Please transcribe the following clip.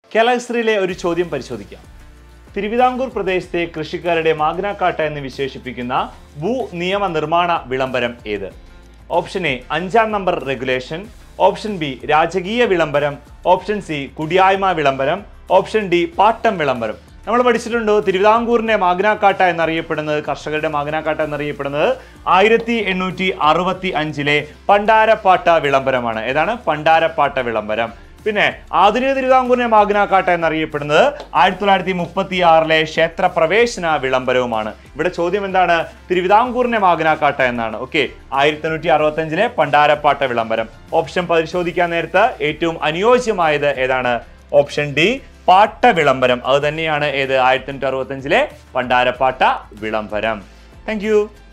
കേരളഹിസ്റ്ററിയിലെ ഒരു ചോദ്യം പരിശോധിക്കാം തിരുവിതാംകൂർ പ്രദേശത്തെ കൃഷിക്കാരുടെ മാഗ്നാക്കാട്ട എന്ന് വിശേഷിപ്പിക്കുന്ന ഭൂ നിയമ നിർമ്മാണ വിളംബരം ഏത് ഓപ്ഷൻ എ അഞ്ചാം നമ്പർ റെഗുലേഷൻ ഓപ്ഷൻ ബി രാജകീയ വിളംബരം ഓപ്ഷൻ സി കുടിയായ്മ വിളംബരം ഓപ്ഷൻ ഡി പാട്ടം വിളംബരം നമ്മൾ പഠിച്ചിട്ടുണ്ട് തിരുവിതാംകൂറിന്റെ മാഗ്നാക്കാട്ട എന്നറിയപ്പെടുന്നത് കർഷകരുടെ മാഗ്നാക്കാട്ട എന്നറിയപ്പെടുന്നത് ആയിരത്തി എണ്ണൂറ്റി അറുപത്തി അഞ്ചിലെ പണ്ടാരപ്പാട്ട വിളംബരമാണ് ഏതാണ് പണ്ടാരപ്പാട്ട വിളംബരം പിന്നെ ആധുനിക തിരുവിതാംകൂറിനെ മാഗ്നാക്കാട്ട എന്നറിയപ്പെടുന്നത് ആയിരത്തി തൊള്ളായിരത്തി മുപ്പത്തി ആറിലെ ക്ഷേത്ര പ്രവേശന വിളംബരവുമാണ് ഇവിടെ ചോദ്യം എന്താണ് തിരുവിതാംകൂറിനെ മാഗ്നാക്കാട്ട എന്നാണ് ഓക്കെ ആയിരത്തി തൊണ്ണൂറ്റി അറുപത്തി അഞ്ചിലെ പണ്ടാരപ്പാട്ട വിളംബരം ഓപ്ഷൻ പരിശോധിക്കാൻ നേരത്ത് ഏറ്റവും അനുയോജ്യമായത് ഏതാണ് ഓപ്ഷൻ ഡി പാട്ട വിളംബരം അത് തന്നെയാണ് ഏത് ആയിരത്തി തൊണ്ണൂറ്റി അറുപത്തി അഞ്ചിലെ പണ്ടാരപ്പാട്ട വിളംബരം താങ്ക് യു